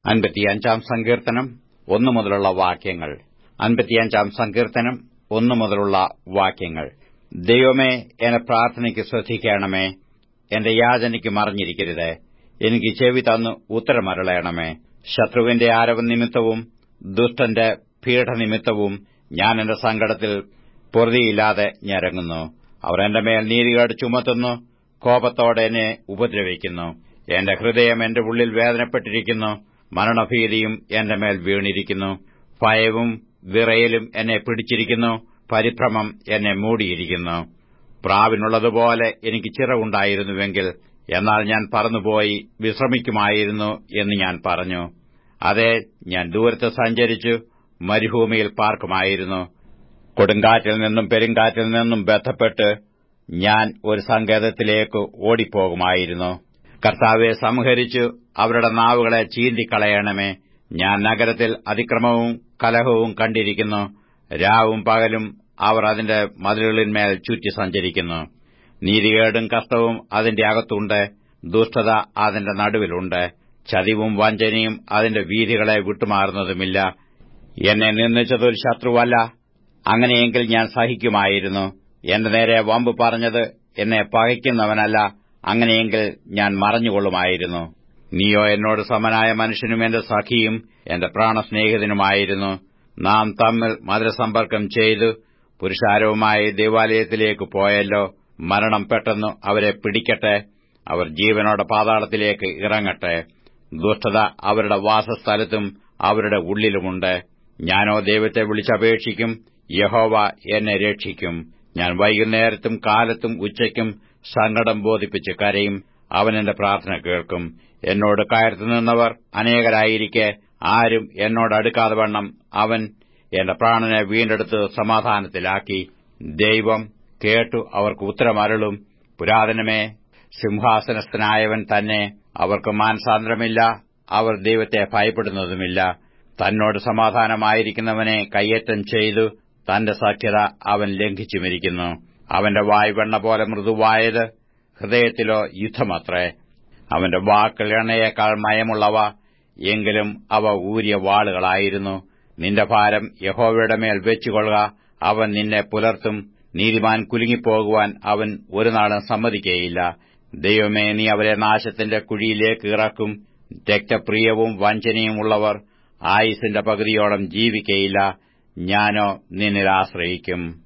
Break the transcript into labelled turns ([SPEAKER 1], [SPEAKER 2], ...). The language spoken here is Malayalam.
[SPEAKER 1] അൻപത്തിയഞ്ചാം സങ്കീർത്തനം ഒന്നു മുതലുള്ള വാക്യങ്ങൾ അൻപത്തിയഞ്ചാം സങ്കീർത്തനം ഒന്നു മുതലുള്ള വാക്യങ്ങൾ ദൈവമേ എന്റെ പ്രാർത്ഥനയ്ക്ക് ശ്രദ്ധിക്കണമേ എന്റെ യാചനയ്ക്ക് മറിഞ്ഞിരിക്കരുത് എനിക്ക് ചെവി തന്നു ഉത്തരമരളയണമേ ശത്രുവിന്റെ ആരവ നിമിത്തവും ദുഷ്ടന്റെ പീഠനിമിത്തവും ഞാൻ എന്റെ സങ്കടത്തിൽ പൊറുതിയില്ലാതെ ഞരങ്ങുന്നു അവർ എന്റെ മേൽ നീതികേട് ചുമത്തുന്നു കോപത്തോടെ എന്നെ ഉപദ്രവിക്കുന്നു എന്റെ ഹൃദയം എന്റെ ഉള്ളിൽ വേദനപ്പെട്ടിരിക്കുന്നു മരണഭീതിയും എന്റെ മേൽ വീണിരിക്കുന്നു ഭയവും വിറയലും എന്നെ പിടിച്ചിരിക്കുന്നു പരിഭ്രമം എന്നെ മൂടിയിരിക്കുന്നു പ്രാവിനുള്ളതുപോലെ എനിക്ക് ചിറവുണ്ടായിരുന്നുവെങ്കിൽ എന്നാൽ ഞാൻ പറന്നുപോയി വിശ്രമിക്കുമായിരുന്നു എന്ന് ഞാൻ പറഞ്ഞു അതെ ഞാൻ ദൂരത്ത് സഞ്ചരിച്ചു മരുഭൂമിയിൽ പാർക്കുമായിരുന്നു കൊടുങ്കാറ്റിൽ നിന്നും പെരുങ്കാറ്റിൽ നിന്നും ബന്ധപ്പെട്ട് ഞാൻ ഒരു സങ്കേതത്തിലേക്ക് ഓടിപ്പോകുമായിരുന്നു കർത്താവെ സംഹരിച്ചു അവരുടെ നാവുകളെ ചീന്തിക്കളയണമേ ഞാൻ നഗരത്തിൽ അതിക്രമവും കലഹവും കണ്ടിരിക്കുന്നു രാവും പകലും അവർ അതിന്റെ മതിലുകളിന്മേൽ ചുറ്റി സഞ്ചരിക്കുന്നു നീതികേടും കഷ്ടവും അതിന്റെ അകത്തുണ്ട് ദുഷ്ടത അതിന്റെ നടുവിലുണ്ട് ചതിവും വഞ്ചനയും അതിന്റെ വീതികളെ വിട്ടുമാറുന്നതുമില്ല എന്നെ നിന്ദിച്ചതൊരു ശത്രുവല്ല അങ്ങനെയെങ്കിൽ ഞാൻ സഹിക്കുമായിരുന്നു എന്റെ നേരെ വമ്പ് പറഞ്ഞത് എന്നെ പകയ്ക്കുന്നവനല്ല അങ്ങനെയെങ്കിൽ ഞാൻ മറഞ്ഞുകൊള്ളുമായിരുന്നു നീയോ എന്നോട് സമനായ മനുഷ്യനും എന്റെ സഖിയും എന്റെ പ്രാണസ്നേഹിതനുമായിരുന്നു നാം തമ്മിൽ മധുരസമ്പർക്കം ചെയ്തു പുരുഷാരവുമായി ദേവാലയത്തിലേക്ക് പോയല്ലോ മരണം പെട്ടെന്ന് അവരെ പിടിക്കട്ടെ അവർ ജീവനോടെ പാതാളത്തിലേക്ക് ഇറങ്ങട്ടെ ദുഷ്ടത അവരുടെ വാസസ്ഥലത്തും അവരുടെ ഉള്ളിലുമുണ്ട് ഞാനോ ദൈവത്തെ വിളിച്ചപേക്ഷിക്കും യഹോവ എന്നെ രക്ഷിക്കും ഞാൻ വൈകുന്നേരത്തും കാലത്തും ഉച്ചയ്ക്കും സങ്കടം ബോധിപ്പിച്ച് കരയും അവൻ എന്റെ പ്രാർത്ഥന കേൾക്കും എന്നോട് കയർത്തു നിന്നവർ അനേകരായിരിക്കെ ആരും എന്നോട് അടുക്കാതെ വണ്ണം അവൻ എന്റെ പ്രാണനെ വീണ്ടെടുത്ത് സമാധാനത്തിലാക്കി ദൈവം കേട്ടു അവർക്ക് ഉത്തരമരളും പുരാതനമേ സിംഹാസനസ്ഥനായവൻ തന്നെ അവർക്ക് മാനസാന്തരമില്ല അവർ ദൈവത്തെ ഭയപ്പെടുന്നതുമില്ല തന്നോട് സമാധാനമായിരിക്കുന്നവനെ കയ്യേറ്റം ചെയ്തു തന്റെ സഖ്യത അവൻ ലംഘിച്ചുമിരിക്കുന്നു അവന്റെ വായ് വെണ്ണ പോലെ മൃദുവായത് ഹൃദയത്തിലോ യുദ്ധമത്രേ അവന്റെ വാക്കുകൾ എണ്ണയേക്കാൾ മയമുള്ളവ എങ്കിലും അവ ഊരിയ വാളുകളായിരുന്നു നിന്റെ ഭാരം യഹോവയുടെ മേൽ വെച്ചുകൊള്ളുക അവൻ നിന്നെ പുലർത്തും നീതിമാൻ കുലുങ്ങിപ്പോകുവാൻ അവൻ ഒരു നാളും സമ്മതിക്കേയില്ല ദൈവമേ നീ അവരെ നാശത്തിന്റെ കുഴിയിലേക്ക് ഇറക്കും രക്തപ്രിയവും വഞ്ചനയുമുള്ളവർ ആയുസിന്റെ പകുതിയോളം ജീവിക്കയില്ല ഞാനോ നിന്നിൽ ആശ്രയിക്കും